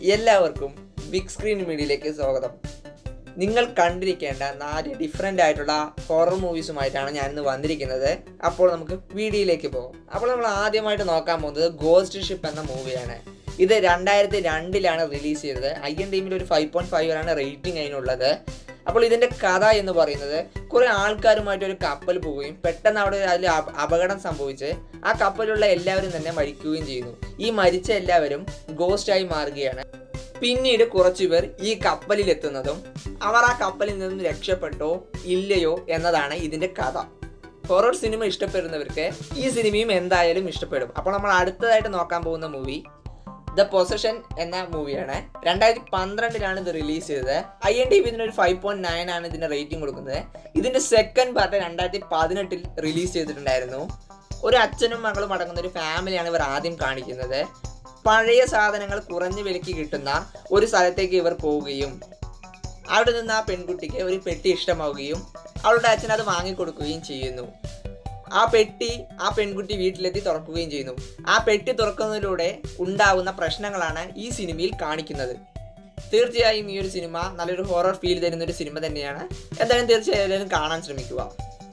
എല്ലാവർക്കും big screen മീഡിയയിലേക്ക് സ്വാഗതം നിങ്ങൾ കണ്ടിരിക്കേണ്ട നാല് ഡിഫറെൻ്റ് ആയിട്ടുള്ള ഹൊറർ മൂവീസുമായിട്ടാണ് ഞാൻ ഇന്ന് വന്നിരിക്കുന്നത് അപ്പോൾ നമുക്ക് വീഡിയോയിലേക്ക് പോകാം അപ്പോൾ നമ്മൾ ആദ്യമായിട്ട് നോക്കാൻ പോകുന്നത് ഗോസ്റ്റ് ഷിപ്പ് എന്ന മൂവിയാണ് ഇത് രണ്ടായിരത്തി രണ്ടിലാണ് റിലീസ് ചെയ്തത് ഐ എൻ ടീമിൽ ഒരു ഫൈവ് പോയിന്റ് ഫൈവ് ആണ് റേറ്റിംഗ് അതിനുള്ളത് അപ്പോൾ ഇതിൻ്റെ കഥ എന്ന് പറയുന്നത് കുറേ ആൾക്കാരുമായിട്ട് ഒരു കപ്പൽ പോവുകയും പെട്ടെന്ന് അവിടെ അതിൽ അപ- അപകടം സംഭവിച്ച് ആ കപ്പലിലുള്ള എല്ലാവരും തന്നെ മരിക്കുകയും ചെയ്യുന്നു ഈ മരിച്ച എല്ലാവരും ഗോസ്റ്റായി മാറുകയാണ് പിന്നീട് കുറച്ചുപേർ ഈ കപ്പലിൽ എത്തുന്നതും അവർ ആ കപ്പലിൽ നിന്നും രക്ഷപ്പെട്ടോ ഇല്ലയോ എന്നതാണ് ഇതിന്റെ കഥ ഹൊറർ സിനിമ ഇഷ്ടപ്പെടുന്നവർക്ക് ഈ സിനിമയും എന്തായാലും ഇഷ്ടപ്പെടും അപ്പോൾ നമ്മൾ അടുത്തതായിട്ട് നോക്കാൻ പോകുന്ന മൂവി ദ പൊസഷൻ എന്ന മൂവിയാണ് രണ്ടായിരത്തി പന്ത്രണ്ടിലാണ് ഇത് റിലീസ് ചെയ്തത് ഐ എൻ ടി ബി ഇതിനൊരു ഫൈവ് പോയിന്റ് നയൻ ആണ് ഇതിന്റെ റേറ്റിംഗ് കൊടുക്കുന്നത് ഇതിന്റെ സെക്കൻഡ് പാർട്ട് രണ്ടായിരത്തി പതിനെട്ടിൽ റിലീസ് ചെയ്തിട്ടുണ്ടായിരുന്നു ഒരു അച്ഛനും മകളും അടങ്ങുന്ന ഒരു ഫാമിലിയാണ് ഇവർ ആദ്യം കാണിക്കുന്നത് പഴയ സാധനങ്ങൾ കുറഞ്ഞ വിലയ്ക്ക് കിട്ടുന്ന ഒരു സ്ഥലത്തേക്ക് ഇവർ പോവുകയും അവിടെ നിന്ന് ആ പെൺകുട്ടിക്ക് ഒരു പെട്ടി ഇഷ്ടമാവുകയും അവളുടെ അച്ഛൻ അത് വാങ്ങിക്കൊടുക്കുകയും ചെയ്യുന്നു ആ പെട്ടി ആ പെൺകുട്ടി വീട്ടിലെത്തി തുറക്കുകയും ചെയ്യുന്നു ആ പെട്ടി തുറക്കുന്നതിലൂടെ ഉണ്ടാവുന്ന പ്രശ്നങ്ങളാണ് ഈ സിനിമയിൽ കാണിക്കുന്നത് തീർച്ചയായും ഈ ഒരു സിനിമ നല്ലൊരു ഹൊറർ ഫീൽ തരുന്ന ഒരു സിനിമ തന്നെയാണ് എന്തായാലും തീർച്ചയായും എല്ലാവരും കാണാൻ ശ്രമിക്കുക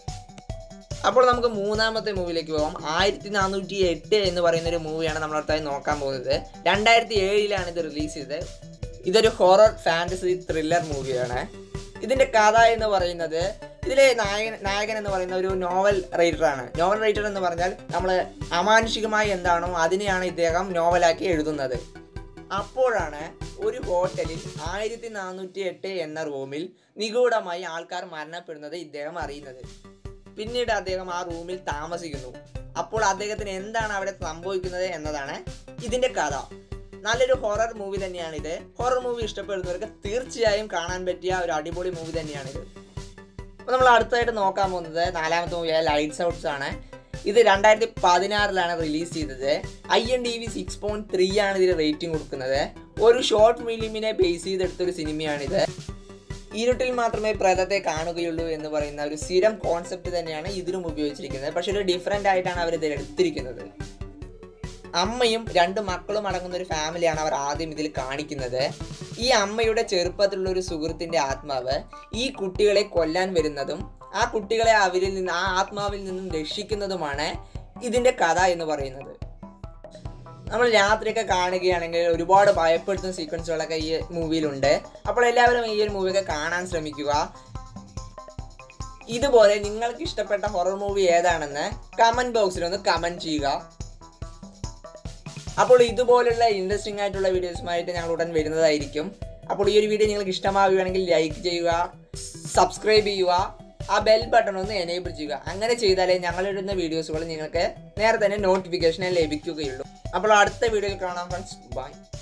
അപ്പോൾ നമുക്ക് മൂന്നാമത്തെ മൂവിയിലേക്ക് പോകാം ആയിരത്തി നാനൂറ്റി എട്ട് എന്ന് പറയുന്ന ഒരു മൂവിയാണ് നമ്മൾ അടുത്തായി നോക്കാൻ പോകുന്നത് രണ്ടായിരത്തി ഏഴിലാണ് ഇത് റിലീസ് ചെയ്തത് ഇതൊരു ഹൊറർ ഫാൻറ്റസി ത്രില്ലർ മൂവിയാണ് ഇതിന്റെ കഥ എന്ന് പറയുന്നത് ഇതിലെ നായകൻ നായകൻ എന്ന് പറയുന്ന ഒരു നോവൽ റൈറ്ററാണ് നോവൽ റൈറ്റർ എന്ന് പറഞ്ഞാൽ നമ്മൾ അമാനുഷികമായി എന്താണോ അതിനെയാണ് ഇദ്ദേഹം നോവലാക്കി എഴുതുന്നത് അപ്പോഴാണ് ഒരു ഹോട്ടലിൽ ആയിരത്തി നാനൂറ്റി എട്ട് എന്ന റൂമിൽ നിഗൂഢമായി ആൾക്കാർ മരണപ്പെടുന്നത് ഇദ്ദേഹം അറിയുന്നത് പിന്നീട് അദ്ദേഹം ആ റൂമിൽ താമസിക്കുന്നു അപ്പോൾ അദ്ദേഹത്തിന് എന്താണ് അവിടെ സംഭവിക്കുന്നത് എന്നതാണ് ഇതിന്റെ കഥ നല്ലൊരു ഹൊറർ മൂവി തന്നെയാണിത് ഹൊറർ മൂവി ഇഷ്ടപ്പെടുന്നവർക്ക് തീർച്ചയായും കാണാൻ പറ്റിയ ഒരു അടിപൊളി മൂവി തന്നെയാണിത് അപ്പോൾ നമ്മൾ അടുത്തായിട്ട് നോക്കാൻ പോകുന്നത് നാലാമത്തെ മൂവിയായ ലൈറ്റ്സ് ഔട്ട്സ് ആണ് ഇത് രണ്ടായിരത്തി പതിനാറിലാണ് റിലീസ് ചെയ്തത് I M D B six point three ആണ് ഇതിന് റേറ്റിംഗ് കൊടുക്കുന്നത് ഒരു ഷോർട്ട് ഫിലിമിനെ ബേസ് ചെയ്തെടുത്തൊരു സിനിമയാണിത് ഇരുട്ടിൽ മാത്രമേ പ്രേതത്തെ കാണുകയുള്ളൂ എന്ന് പറയുന്ന ഒരു സ്ഥിരം കോൺസെപ്റ്റ് തന്നെയാണ് ഇതിനും ഉപയോഗിച്ചിരിക്കുന്നത് പക്ഷെ ഒരു ഡിഫറെൻ്റ് ആയിട്ടാണ് അവർ ഇത് എടുത്തിരിക്കുന്നത് അമ്മയും രണ്ട് മക്കളും അടങ്ങുന്ന ഒരു ഫാമിലിയാണ് അവർ ആദ്യം ഇതിൽ കാണിക്കുന്നത് ഈ അമ്മയുടെ ചെറുപ്പത്തിലുള്ള ഒരു സുഹൃത്തിന്റെ ആത്മാവ് ഈ കുട്ടികളെ കൊല്ലാൻ വരുന്നതും ആ കുട്ടികളെ അവരിൽ നിന്ന് ആ ആത്മാവിൽ നിന്നും രക്ഷിക്കുന്നതുമാണ് ഇതിന്റെ കഥ എന്ന് പറയുന്നത് നമ്മൾ രാത്രിയൊക്കെ കാണുകയാണെങ്കിൽ ഒരുപാട് ഭയപ്പെടുത്തുന്ന സീക്വൻസുകളൊക്കെ ഈ മൂവിയിലുണ്ട് അപ്പോൾ എല്ലാവരും ഈ ഒരു മൂവിയൊക്കെ കാണാൻ ശ്രമിക്കുക ഇതുപോലെ നിങ്ങൾക്ക് ഇഷ്ടപ്പെട്ട ഹൊറർ മൂവി ഏതാണെന്ന് കമന്റ് ബോക്സിൽ ഒന്ന് കമന്റ് ചെയ്യുക അപ്പോൾ ഇതുപോലുള്ള ഇൻട്രസ്റ്റിംഗ് ആയിട്ടുള്ള വീഡിയോസുമായിട്ട് ഞങ്ങൾ ഉടൻ വരുന്നതായിരിക്കും അപ്പോൾ ഈ ഒരു വീഡിയോ നിങ്ങൾക്ക് ഇഷ്ടമാവുകയാണെങ്കിൽ ലൈക്ക് ചെയ്യുക സബ്സ്ക്രൈബ് ചെയ്യുക ആ ബെൽ ബട്ടൺ ഒന്ന് എനേബിൾ ചെയ്യുക അങ്ങനെ ചെയ്താലേ ഞങ്ങളിടുന്ന വീഡിയോസുകൾ നിങ്ങൾക്ക് നേരെ തന്നെ നോട്ടിഫിക്കേഷൻ ലഭിക്കുകയുള്ളൂ അപ്പോൾ അടുത്ത വീഡിയോയിൽ കാണാം ഫ്രണ്ട്സ് ബൈ